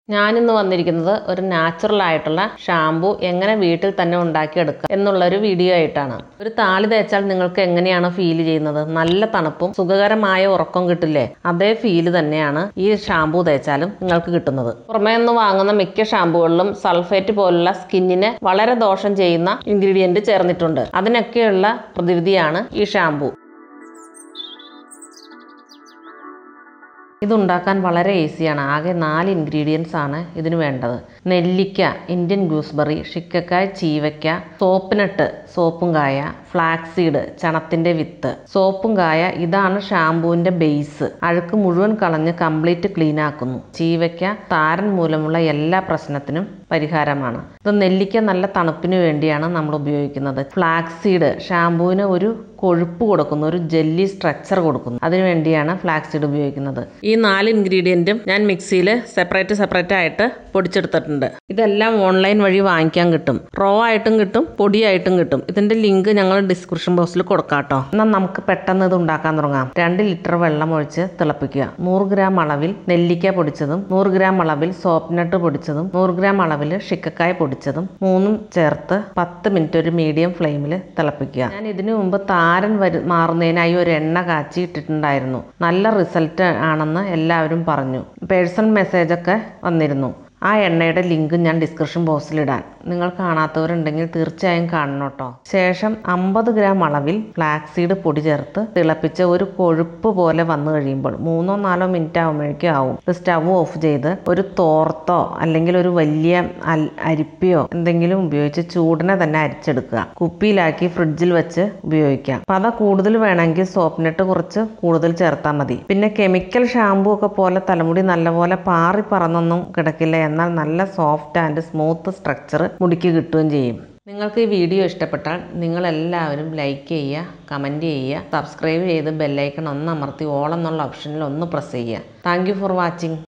ഞാനിന്ന് വന്നിരിക്കുന്നത് ഒരു നാച്ചുറൽ ആയിട്ടുള്ള ഷാമ്പു എങ്ങനെ വീട്ടിൽ തന്നെ ഉണ്ടാക്കിയെടുക്കാം എന്നുള്ള ഒരു വീഡിയോ ആയിട്ടാണ് ഒരു താളി തേച്ചാൽ നിങ്ങൾക്ക് എങ്ങനെയാണ് ഫീൽ ചെയ്യുന്നത് നല്ല തണുപ്പും സുഖകരമായ ഉറക്കം കിട്ടില്ലേ അതേ ഫീല് തന്നെയാണ് ഈ ഷാമ്പു തേച്ചാലും നിങ്ങൾക്ക് കിട്ടുന്നത് പുറമേ നിന്ന് വാങ്ങുന്ന മിക്ക ഷാമ്പുകളിലും സൾഫേറ്റ് പോലുള്ള സ്കിന്നിന് വളരെ ദോഷം ചെയ്യുന്ന ഇൻഗ്രീഡിയന്റ് ചേർന്നിട്ടുണ്ട് അതിനൊക്കെയുള്ള പ്രതിവിധിയാണ് ഈ ഷാമ്പു ഇതുണ്ടാക്കാൻ വളരെ ഈസിയാണ് ആകെ നാല് ഇൻഗ്രീഡിയൻസ് ആണ് ഇതിന് വേണ്ടത് നെല്ലിക്ക ഇന്ത്യൻ ഗൂസ്ബെറി ഷിക്കക്കായ് ചീവയ്ക്ക സോപ്പിനട്ട് സോപ്പും കായ ഫ്ലാക്സീഡ് ചണത്തിന്റെ വിത്ത് സോപ്പും കായ ഇതാണ് ഷാമ്പൂവിന്റെ ബേസ് അഴുക്ക് മുഴുവൻ കളഞ്ഞ് കംപ്ലീറ്റ് ക്ലീൻ ആക്കുന്നു ചീവയ്ക്ക താരൻ മൂലമുള്ള എല്ലാ പ്രശ്നത്തിനും പരിഹാരമാണ് ഇത് നെല്ലിക്ക നല്ല തണുപ്പിന് വേണ്ടിയാണ് നമ്മൾ ഉപയോഗിക്കുന്നത് ഫ്ലാക്സീഡ് ഷാമ്പൂവിന് ഒരു കൊഴുപ്പ് കൊടുക്കുന്നു ഒരു ജെല്ലി സ്ട്രക്ചർ കൊടുക്കുന്നു അതിനു വേണ്ടിയാണ് ഫ്ലാക്സീഡ് ഉപയോഗിക്കുന്നത് ഈ നാല് ഇൻഗ്രീഡിയൻറ്റും ഞാൻ മിക്സിയിൽ സെപ്പറേറ്റ് സെപ്പറേറ്റ് ആയിട്ട് പൊടിച്ചെടുത്തിട്ടുണ്ട് ഇതെല്ലാം ഓൺലൈൻ വഴി വാങ്ങിക്കാൻ കിട്ടും റോ ആയിട്ടും കിട്ടും പൊടിയായിട്ടും കിട്ടും ഇതിന്റെ ലിങ്ക് ഞങ്ങൾ ഡിസ്ക്രിപ്ഷൻ ബോക്സിൽ കൊടുക്കാം കേട്ടോ എന്നാൽ നമുക്ക് പെട്ടെന്ന് ഇത് ഉണ്ടാക്കാൻ തുടങ്ങാം രണ്ട് ലിറ്റർ വെള്ളം ഒഴിച്ച് തിളപ്പിക്കുക നൂറ് ഗ്രാം അളവിൽ നെല്ലിക്ക പൊടിച്ചതും നൂറ് ഗ്രാം അളവിൽ സോപ്നട്ട് പൊടിച്ചതും നൂറ് ഗ്രാം അളവിൽ ഷിക്കക്കായ പൊടിച്ചതും മൂന്നും ചേർത്ത് പത്ത് മിനിറ്റ് ഒരു മീഡിയം ഫ്ലെയിമിൽ തിളപ്പിക്കുക ഞാൻ ഇതിനു മുമ്പ് താരൻ വരു മാറുന്നതിനായി ഒരു എണ്ണ കാച്ചി ഇട്ടിട്ടുണ്ടായിരുന്നു നല്ല റിസൾട്ട് ആണെന്ന് എല്ലാവരും പറഞ്ഞു പേഴ്സണൽ മെസ്സേജൊക്കെ വന്നിരുന്നു ആ എണ്ണയുടെ ലിങ്ക് ഞാൻ ഡിസ്ക്രിപ്ഷൻ ബോക്സിൽ ഇടാൻ നിങ്ങൾ കാണാത്തവരുണ്ടെങ്കിൽ തീർച്ചയായും കാണണം കേട്ടോ ശേഷം അമ്പത് ഗ്രാം അളവിൽ ഫ്ലാക്സീഡ് പൊടി ചേർത്ത് തിളപ്പിച്ച് ഒരു കൊഴുപ്പ് പോലെ വന്നു കഴിയുമ്പോൾ മൂന്നോ നാലോ മിനിറ്റ് ആകുമ്പോഴേക്കും ആവും സ്റ്റവ് ഓഫ് ചെയ്ത് ഒരു തോർത്തോ അല്ലെങ്കിൽ ഒരു വലിയ അൽ- അരിപ്പയോ എന്തെങ്കിലും ഉപയോഗിച്ച് ചൂടിനെ തന്നെ അരിച്ചെടുക്കുക കുപ്പിയിലാക്കി ഫ്രിഡ്ജിൽ വെച്ച് ഉപയോഗിക്കാം പത കൂടുതൽ വേണമെങ്കിൽ സോപ്പിനിട്ട് കുറച്ച് കൂടുതൽ ചേർത്താൽ മതി പിന്നെ കെമിക്കൽ ഷാമ്പു ഒക്കെ പോലെ തലമുടി നല്ലപോലെ പാറി പറന്നൊന്നും കിടക്കില്ല എന്നാൽ നല്ല സോഫ്റ്റ് ആൻഡ് സ്മൂത്ത് സ്ട്രക്ചർ മുടിക്ക് കിട്ടുകയും ചെയ്യും നിങ്ങൾക്ക് ഈ വീഡിയോ ഇഷ്ടപ്പെട്ടാൽ നിങ്ങൾ എല്ലാവരും ലൈക്ക് ചെയ്യുക കമൻറ്റ് ചെയ്യുക സബ്സ്ക്രൈബ് ചെയ്ത് ബെല്ലൈക്കൺ ഒന്ന് അമർത്തി ഓൾ എന്നുള്ള ഓപ്ഷനിൽ ഒന്ന് പ്രസ് ചെയ്യുക താങ്ക് യു ഫോർ വാച്ചിങ്